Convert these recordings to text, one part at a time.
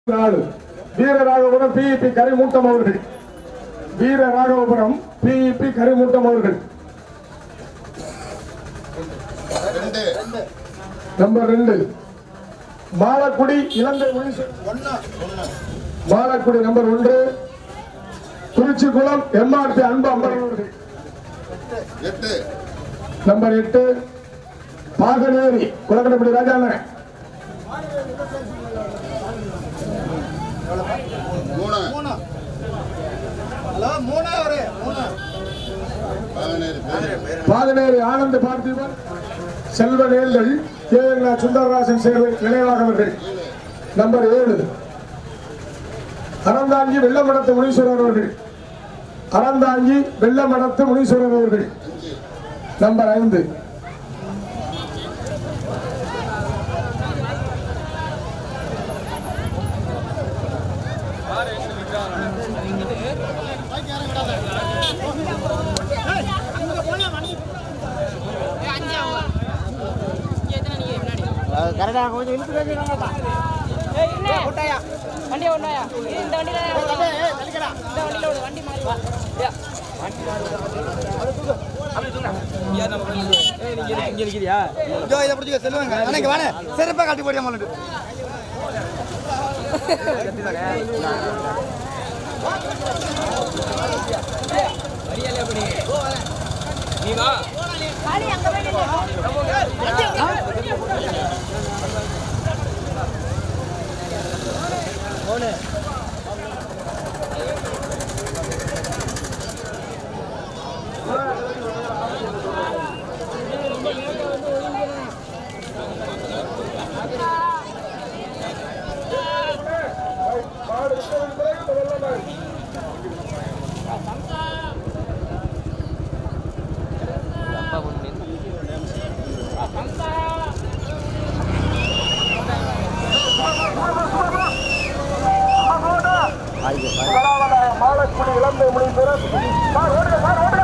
நாலு வீரராகவபுரம் பிஇபி கரிமூட்டம் அவர்கள் வீரராகவபுரம் பிஇபி கரிமூட்டம் அவர்கள் ரெண்டு நம்பர் ரெண்டு மாலக்குடி இலங்கை முனிசு ஒண்ணு ஒண்ணு மாலக்குடி நம்பர் ஒன்று குறிச்சிக்குளம் எம்ஆர்பி அன்பு அம்பலம் அவர்கள் எட்டு நம்பர் எட்டு பாகனேரி குளக்கடப்படி ராஜாங்க மூணு மூணு ஹலோ மூணா ஒரு மூணு பதினேழு பேர் பாகனேரி ஆனந்த பார்த்திபன் செல்வநேல்கள் கே என் சுந்தரராசன் சேர்வை நினைவாகவர்கள் நம்பர் ஏழு அறந்தாங்கி வெள்ளமடத்து முனீஸ்வரர் அவர்கள் அறந்தாங்கி வெள்ளமடத்து முனீஸ்வரர் அவர்கள் அஞ்சு நம்பர் ஐந்து கரெக்டா கொஞ்சம் இழுத்து பேசுறாங்கப்பா ஏய், என்ன? வண்டி ஒண்ணாயா இந்த வண்டியில இந்த வண்டியில ஒரு வண்டி மாறி வா ஏய், இதோ இதை பிடிச்சிக்க செல்வாங்க அன்னைக்கு வாணே சிறப்பாக காட்டி போடியா மல்லு மாலக்குடி இலங்கை முனீஸ்வரர் சார், ஓடுங்க, சார், ஓடுங்க.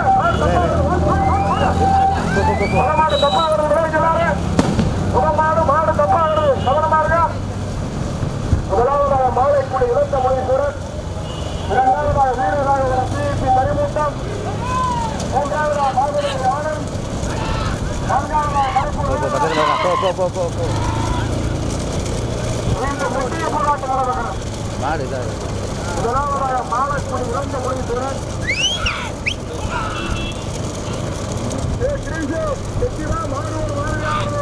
மாடு தப்பாகிறது விளைவிக்கிறாரு முகமாடு மாடு தப்பாகிறது கவனமா இருங்க முதலாவதாக மாலைக்குடி இலந்த முனீஸ்வரர் இரண்டாவதாக வீரராக பிபி மணிமூட்டம் மூன்றாவதாக மாதுளை ஆனந்த் நான்காவதாக கருப்பு மீண்டும் முக்கிய போராட்டம் நடக்கிறது முதலாவதாக மாலக்குடி இழந்த முனீஸ்வரன் ஏ கிரீஷு வெற்றிடா மாடுவோர் வாழையாவது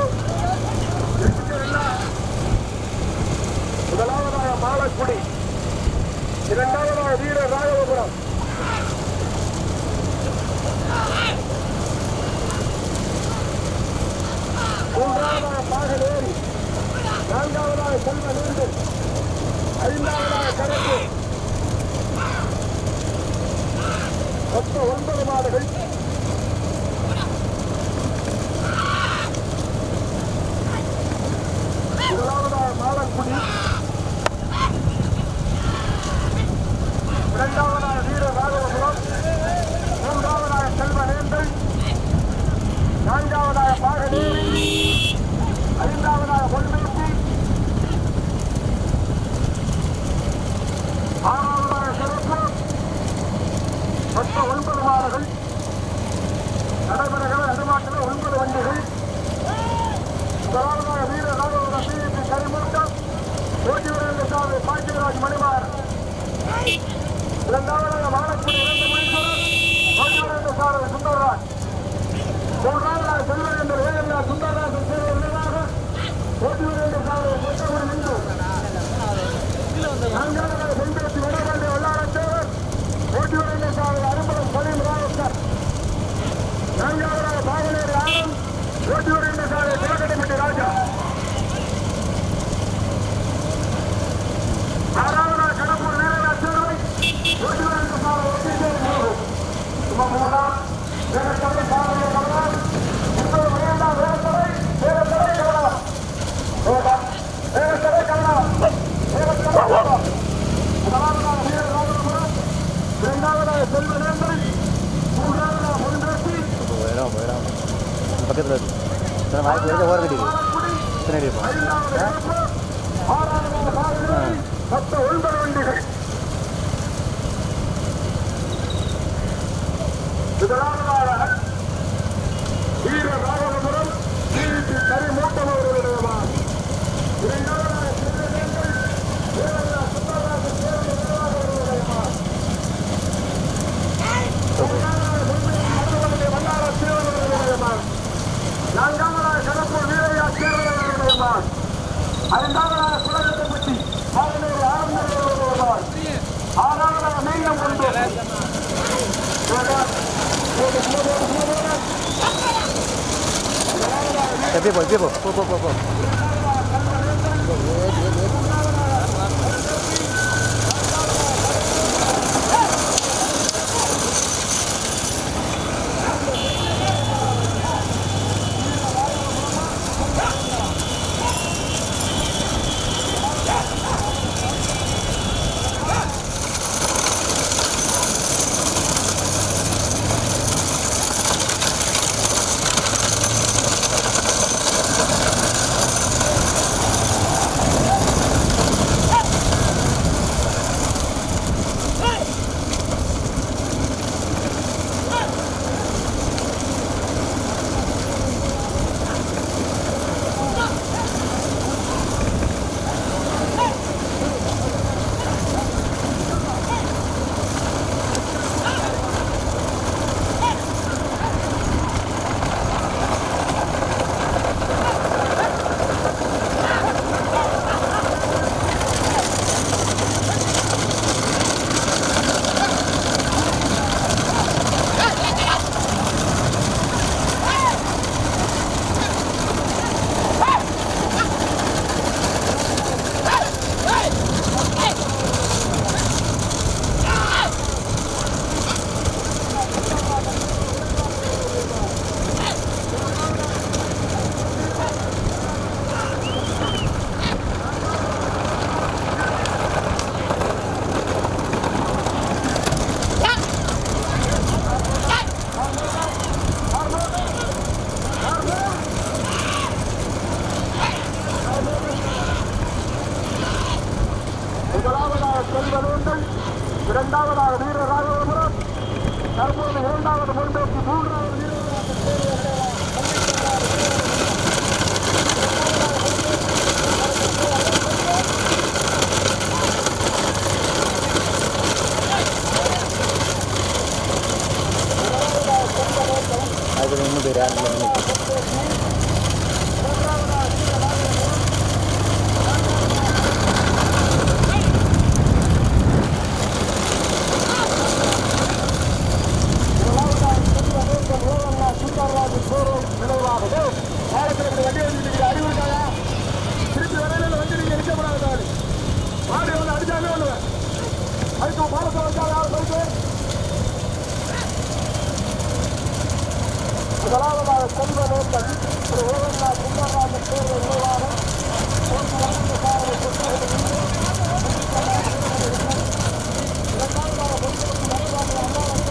முதலாவதாக மாலக்குடி இரண்டாவதாக வீர ராகவபுரம் மூன்றாவதாக பாகலேரி நான்காவதாக செல்வ நீண்டு ஐந்தாவதாக கணக்கு மொத்தம் ஒன்பது மாடுகள் முதலாவதாக மாலக்குடி இரண்டாவதாக வீர ராகவபுரம் மூன்றாவதாக செல்வநேந்தல் நான்காவதாக பாகநேரி ஐந்தாவதாக பொன்மேசி ஆறாவதாக சிறப்பு மொத்தம் ஒன்பது மாடுகள் நடைபெறுகிற நடுமாட்டில் ஒன்பது வண்டிகள் முதலாவதாக வீர ராகவர பிபி கரிமூட்டம் போட்டி வீரர்கள் சார்பு பாக்கியராஜ் மணிமார் இரண்டாவதாக மாலக்குடி இரண்டு மணீஸ்வரர் போட்டி வீரர்கள் சார்பு சுந்தரராஜ் மூன்றாவதாக செல்வரேந்தர் வேலையா சுந்தரராஜன் சேவை விரைவாக போட்டி வீரர்கள் சார்பு முத்தகுடி நின்று நான்காவதாக செம்பேசி வடவேண்டிய வல்லாரத்தேவர் போட்டி வீரர்கள் சார்பு அரும்பலம் சலீம் ராவஸ்கர் நான்காவதாக பாவலேரி ஆனந்த் போட்டி வீரர்கள் சார்பு திலகட்டப்பட்டி ராஜா ஆறாவதாக கடம்பூர் வீரராஜ் சேர்வை போட்டி வீரர்கள் சார்பு ஒத்திகை மூன்று சுமமூலா வேகத்தடை பாவலே கவனம் இன்னொரு விளையாண்டாம் வேகத்தடை வேகத்தடை கவனம் வேகத்தடை கவனம் வேகத்தடை கவனம் முதலாவதாக வீர ராகவபுரம் இரண்டாவதாக செல்வ நேந்திரன் மூன்றாவதாக பொன்பேசி போயிடும் போயிடும் பக்கத்தில் இருக்கு இத்தனை வாய்ப்பு இருக்கு ஓர கட்டிக்கு இத்தனை அடி இருப்பான் ஐந்தாவது கருப்பு ஆறாவதாக பாரதி மொத்த ஒன்பது வண்டிகள் முதலாவதாக வீர ராகவபுரம் டிவிபி கரி மூட்டம் அவர்களுடையவா இரண்டாவதாக சிவகங்கை தேவதா சுந்தரராஜன் தேவதை நிர்வாக அவர்களுடையவா மூன்றாவதாக முன்பே மருத்துவமனை வல்லார சிவன் அவர்களுடையவா நான்காவதாக கடப்பூர் வீரையா சேரன் அவர்களுடையவா ஐந்தாவதாக குலகட்டப்பட்டி பதினேழு ஆரம்பர் அவர்களுடையவா ஆறாவதாக மீண்டும் கொண்டு எப்படியே போ எப்படியே போ போ போ போ போ முதலாவதாக செல்வவேந்தன் இரண்டாவதாக வீர ராகவபுரம் தற்போது இரண்டாவது முன்போக்கி மூன்றாவது வீரராக அதுக்கு இன்னும் பேர் யாரும் இல்லை சுந்தரராஜன் போரும் நினைவாகவே பாலத்தில் இப்படி வண்டி வந்து அறிவுறுத்தாயா திருப்பி வரையில வந்து நீங்க நிற்கப்படாது மாடி வந்து அடிச்சாலே ஒண்ணு அதுக்கு பாலத்தில் வச்சா யார் போயிட்டு முதலாவதாக செல்வ நேர்ந்தன் திரு ஓவல்லா சுந்தரராஜன் தேர்வு நினைவாக போக்கு வரந்த சாரதி புத்தகத்தில் இரண்டாவதாக பொதுமக்கள் மறைவாக அண்ணாமலை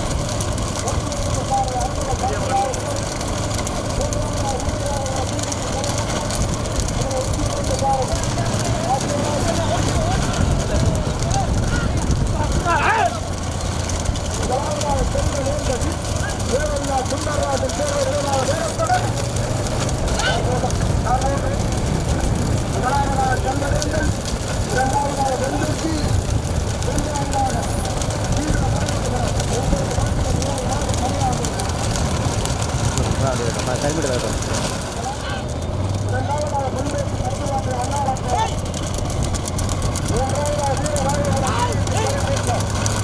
தேவல்லா சுந்தரராஜன் தேர்வு நினைவாக நேரத்துடன் முதலாவதாக சந்திரேந்தன் இரண்டாவதாக வெந்தூசி மூன்றாவதாக அது கைவிட வேண்டாம் இரண்டாவதாக முன்பேசி மருத்துவமனை அண்ணாமலை மூன்றாவதாக வீரராக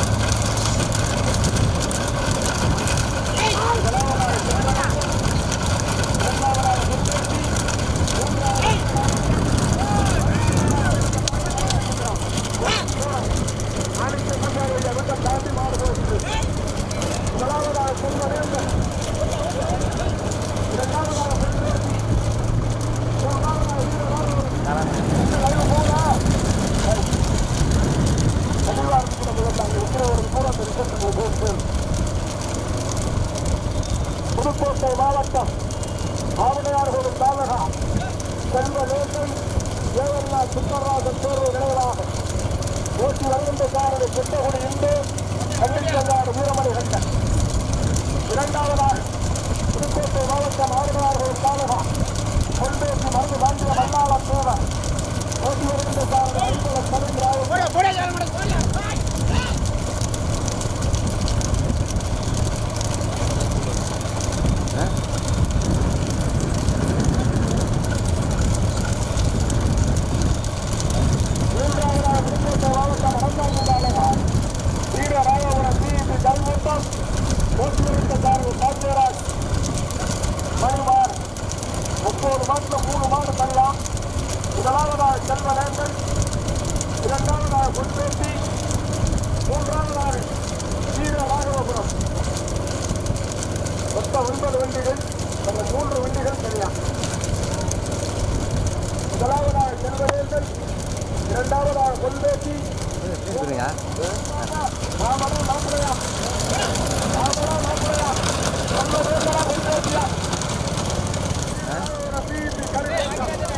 முதலாவதாக செல்வனேந்தன் இரண்டாவதாக முன்பேசி மூன்றாவதாக வீரராக புதுக்கோட்டை மாவட்டம் ஆவணையார்கோடும் தாலுகா செல்வ நேசன் ஏவல்லா சுப்பராஜன் தேர்வு நிலைகளாக ஓட்டி வருகின்ற சாரதி செட்டகுடி இந்து கண்டிச்சங்காடு வீரமணி கண்டன் இரண்டாவதாக புதுக்கோட்டை மாவட்டம் ஆளுநர்கள் தாலுகா கொண்டேசி மருந்து காந்திய மல்லாள தேவர் ஓட்டி வருகின்ற சாரதி ஐம்பது கவிஞராக மூன்றாவதாக புதுக்கோட்டை மாவட்டம் அறந்தாங்கி தாலுகா வீரராயபுரம் சிஇபி கல்முட்டம் ஓட்டி வருகின்ற சாரதி பாக்கியராஜ் மணிமார் முப்பது மாட்டில் மூணு மாடு தரலாம் முதலாவதாக செல்வநேந்தன் இரண்டாவதாக பொன்பேட்டி மூன்றாவதாக வீர ராகவபுரம் மொத்த ஒன்பது வண்டிகள் அந்த மூன்று வண்டிகள் தனியாக முதலாவதாக செல்வநேந்தன் இரண்டாவதாக பொன்பேட்டி சொல்லுங்க மாமரம் மாப்பிளையா மாமரம் மாப்பிளையா செல்வநேந்தனா பொன்பேட்டியா சிஇபி கல்முட்டம்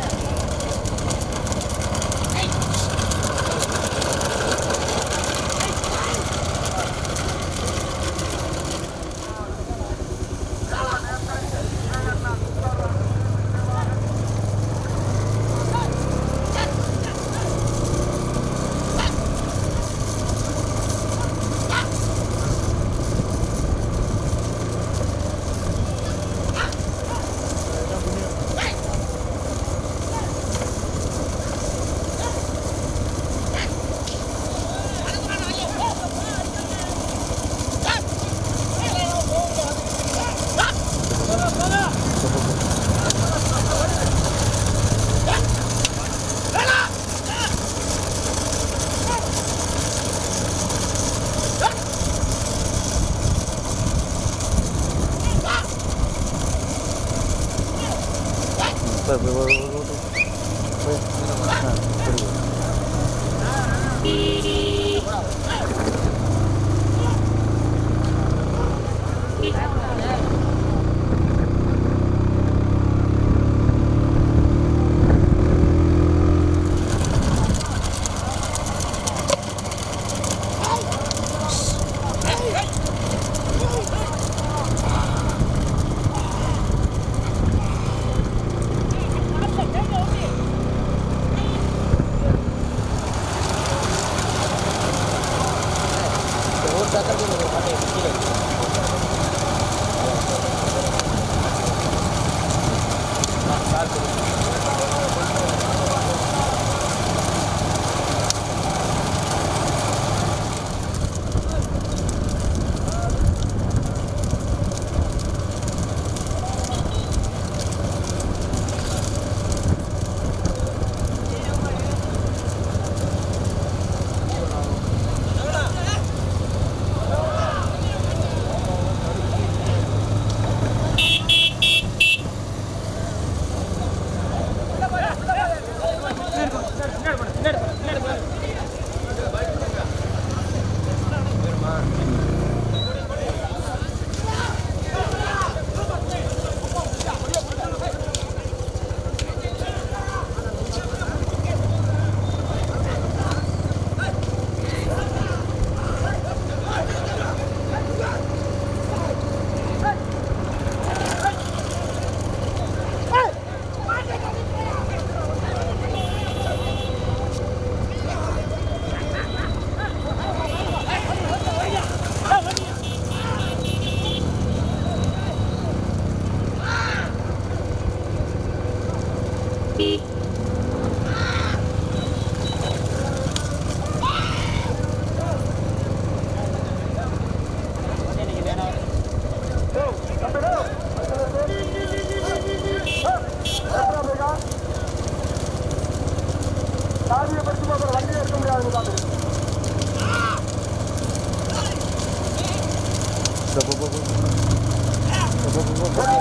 போய் போய் போய் போய் போய் போய் ஆ சரி சாதியை பற்றி அப்புறம் வண்டியை எடுக்க முடியாது பார்த்து போ போ போ போ போ போ போ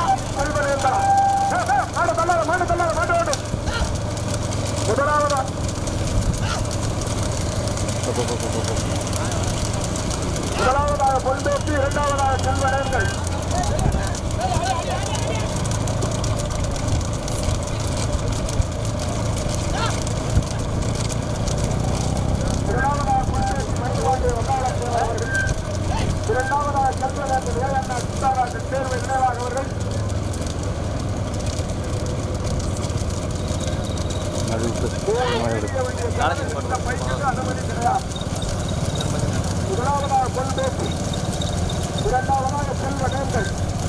முதலாவதா போ போ போ போ போ முதலாவதாக பொன்தோப்பி இரண்டாவதாக செல்வரங்கள் அது விட்டு இந்த பைக்குக்கு அனுமதி கிடையாது முதலாவதாக கொள்பேசி இரண்டாவதாக செல்வ நேர்கள்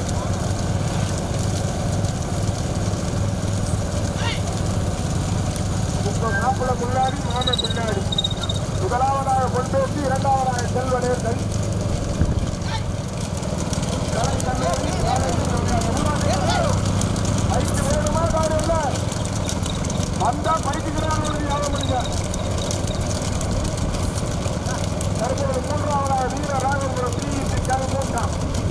இப்போ மாப்பிள்ள முன்னாடி மாமன் பின்னாடி முதலாவதாக கொள்பேசி இரண்டாவதாக செல்வ நேர்கள் கலை கல்லூரி, பைக்கு வேணுமா காடு இல்லை வந்தா பைக்குகிறாங்க யாரும் முடியுங்க தற்போது மூன்றாவதாக வீர ராகவபுரம் பிஇசி கருமூன்றாம்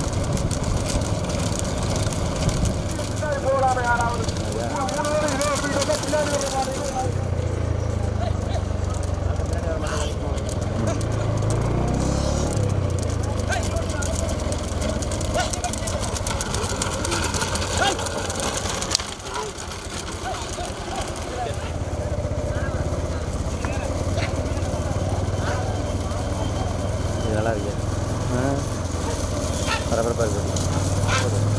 பின்னாடி போகலாமே யாராவது மூணு பேரும் இதே வீடு வந்தா பின்னாடி வர மாதிரி இது நல்லா இருக்கு ஆ பரபரப்பாக இருக்கு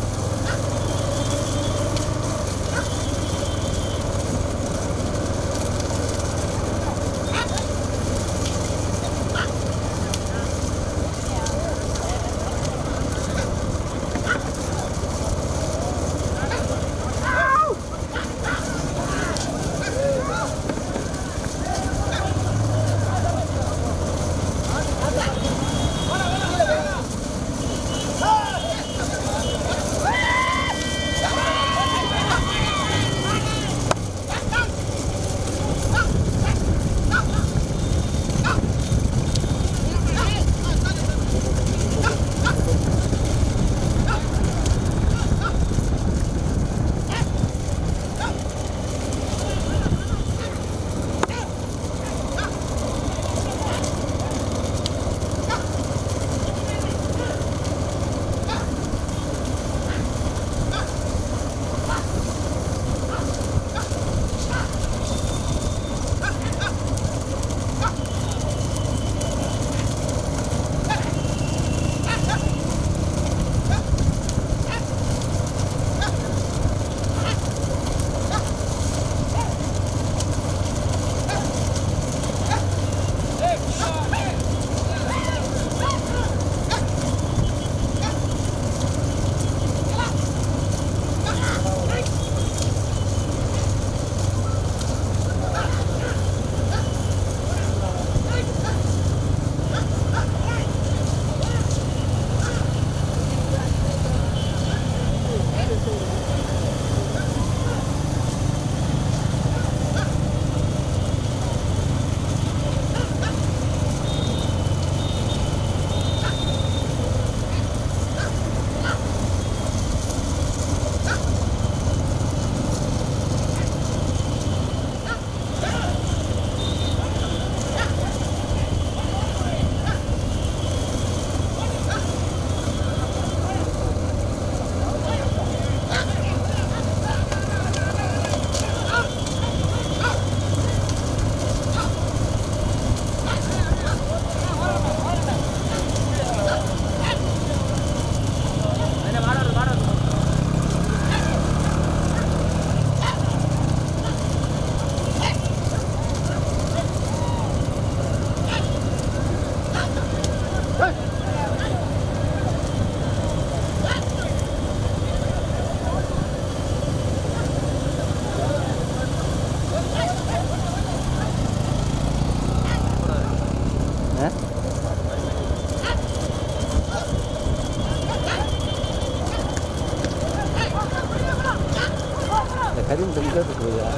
ஆ இந்த கரீம் பெண்கள் போகுதா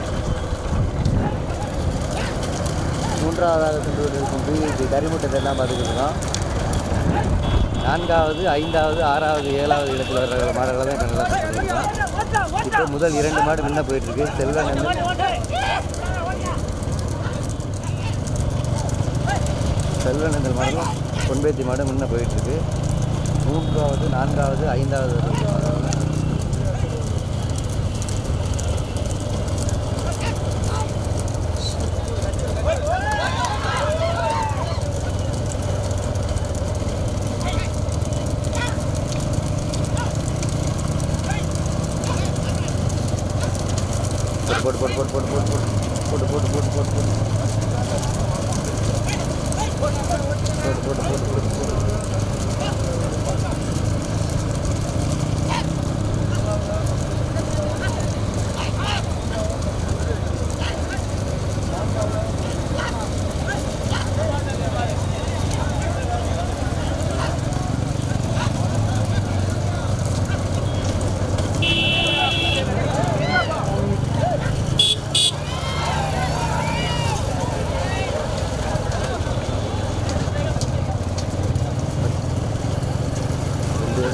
மூன்றாவதாக சென்று கொண்டிருக்கும் பிஇசி கரிமுட்டத்தை எல்லாம் பார்த்துக்கிட்டு இருக்கோம் நான்காவது ஐந்தாவது ஆறாவது ஏழாவது இடத்துல வர மாடுகளை தான் நல்லா பண்ணியிருக்கோம் இப்போ முதல் இரண்டு மாடு முன்ன போயிட்டுருக்கு செல்வன் வந்து செல்வனந்தல் மாடும் பொன்பேத்தி மாடும் முன்ன போயிட்டுருக்கு மூன்றாவது நான்காவது ஐந்தாவது மாடு. போடு போடு போடு போடு போடு போடு போடு போட்டு போட்டு போட்டு போட்டு போட்டு போட்டு போட்டு போட்டு போட்டு போட்டு ரெண்டு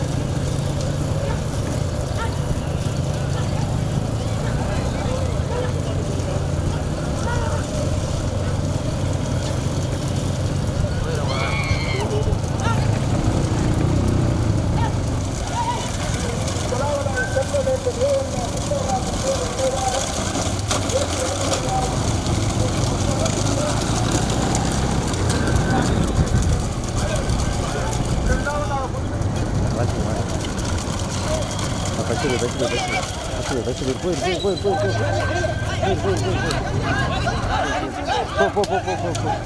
வாசி வாசி பச்சை பச்சை பச்சை பச்சை போய் போய் போய் போய் போய் போய் போய் போய் போ போ போ போ போ போ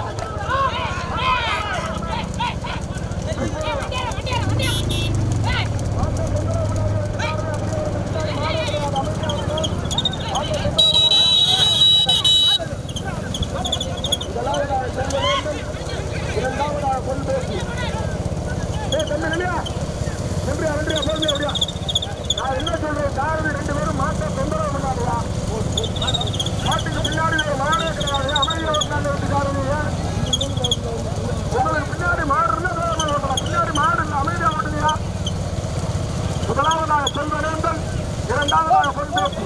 இரண்டாவதாக கொண்டு பேசி ஏய் தம்பி இல்லையா நன்றியா நன்றியா போதுமே அப்படியா நான் என்ன சொல்றேன் காரணம் ரெண்டு பேரும் மாட்டை தொந்தரவு பண்ணாதுயா மாட்டுக்கு பின்னாடி ஒரு மாடே கிடையாது அமைதியில் உட்காந்து வச்சுக்காருங்க உங்களுக்கு பின்னாடி மாடு இருந்தா வேகமா ஓட்டலாம் பின்னாடி மாடு இல்லை அமைதியா ஓட்டுங்கயா முதலாவதாக செல்வனேந்தன் இரண்டாவதாக பொன்பேசி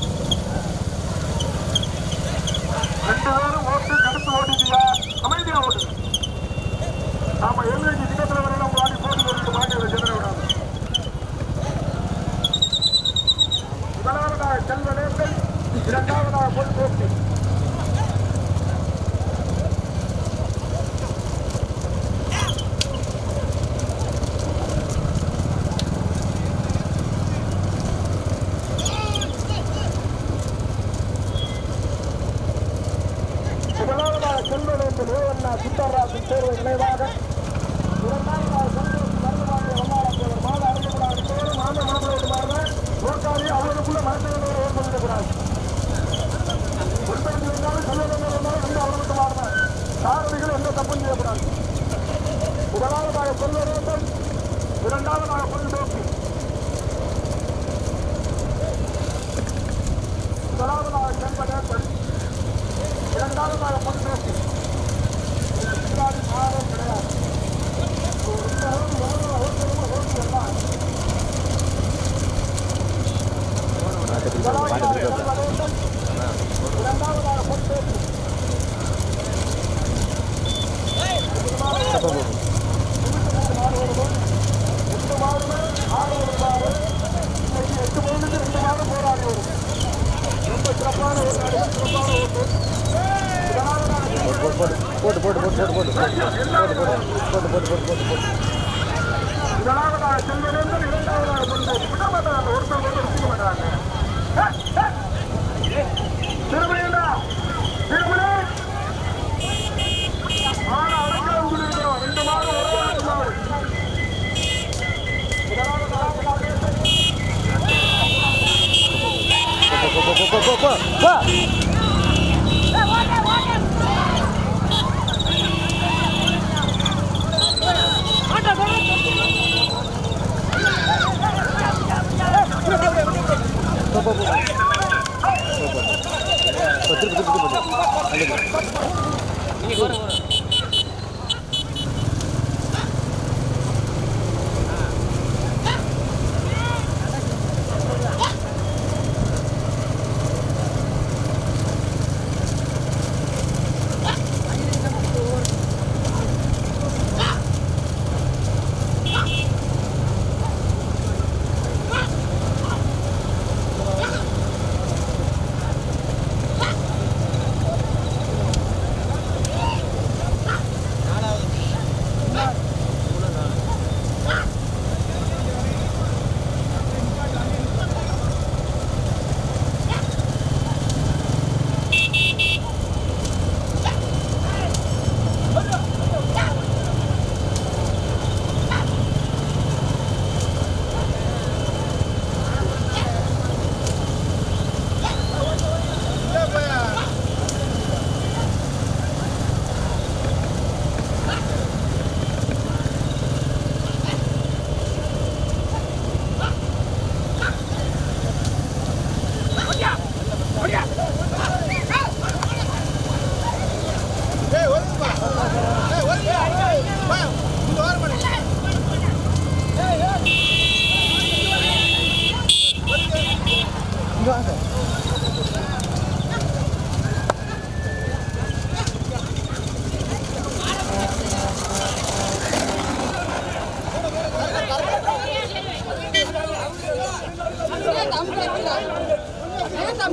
ரெண்டு பேரும் ஓட்டு கடுத்து ஓட்டிட்டீங்க அமைதியா ஓட்டுங்க ஆமா எல்லைக்கு சின்னத்துல வரையில பாடி போட்டு போட்டு மாட்டி வச்சிட விடாது முதலாவதாக செல்வனேந்தன் இரண்டாவதாக பொன்பேசி முதலாவதாக செல்வனேந்தன் ஓவண்ணா சுந்தரராஜன் தேர்வு நினைவாக இரண்டாவதாக சந்தோஷ் மருதுபாண்டிய வல்லாளத்தேவர் மாத அறிமுகமாக தேர்வு மாத மாப்பிள்ளை மாறுங்க ஓட்டாரி அவர்களுக்குள்ள மரத்தவர்கள் ஓர் பண்ணிருக்கிறார் உற்பத்தி இருந்தாலும் செல்வனேந்தன் இருந்தாலும் ரெண்டு அவர்களுக்கு மாறுங்க சாரதிகள் எந்த தப்பும் செய்யக்கூடாது முதலாவதாக செல்வனேந்தன் இரண்டாவதாக பொருள்தோப்பி முதலாவதாக செல்வனேந்தன் இரண்டாவதாக பொருள்தோப்பி பின்னாடி மாறும் கிடையாது மாட்டை பிடிச்சாங்க மாட்டை பிடிச்சாங்க இரண்டாவதாக பொருள்தோப்பி போ போ எட்டு மாடுமே ஆறு ஒரு மாடு இன்னைக்கு எட்டு மணிக்கு ரெண்டு மாடு போராடி வரும் ரொம்ப சிறப்பான ஒரு நாடு சிறப்பான ஓட்டு இதனால போட்டு போட்டு போட்டு போட்டு போட்டு போட்டு போட்டு போட்டு போட்டு போட்டு போட்டு போட்டு போட்டு முதலாவதாக செல்வனேந்தன் இரண்டாவதாக கொண்டு விட மாட்டாங்க ஒருத்தர் கொண்டு வச்சுக்க மாட்டாங்க திருமணியண்டா திருமணி மாடு அழைக்க முடியும் ரெண்டு மாடு ஒரு மாடு மாடு போ போ போ போ போ போ போ போ போ போ திருப்பி திருப்பி திருப்பி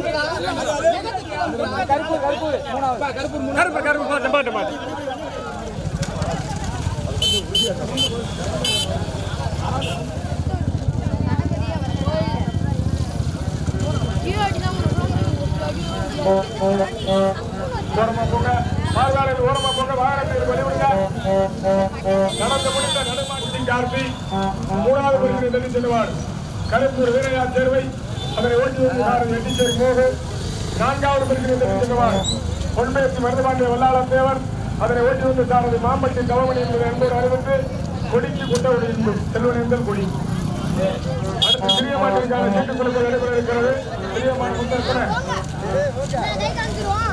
கருப்பு கருப்பு மாட்டு மாட்டு மாட்டு ஓரமா போங்க மார்காலில் ஓரமா போங்க வாகனத்தில் வெளிவிடுங்க நடந்து முடிந்த நடுமாட்டத்தின் கார்த்தி மூணாவது பரிசு தள்ளி செல்வார் கருப்பூர் வீரையா சேர்வை அதனை ஓட்டி வருகிறார் எட்டிச்சேரி மோகன் நான்காவது பரிசு தள்ளி செல்வார் பொன்மேசி மருதுபாண்டிய வல்லாளர் தேவர் அதனை ஓட்டி வந்து சாரதி மாம்பட்டி கவமணி என்பது என்பது அறிவித்து கொடிக்கு குட்டவடி என்பது செல்வனேந்தல் கொடி அடுத்து சிறிய மாட்டிற்கான சீட்டு குழுக்கள் நடைபெற இருக்கிறது சிறிய மாட்டு முத்தரசன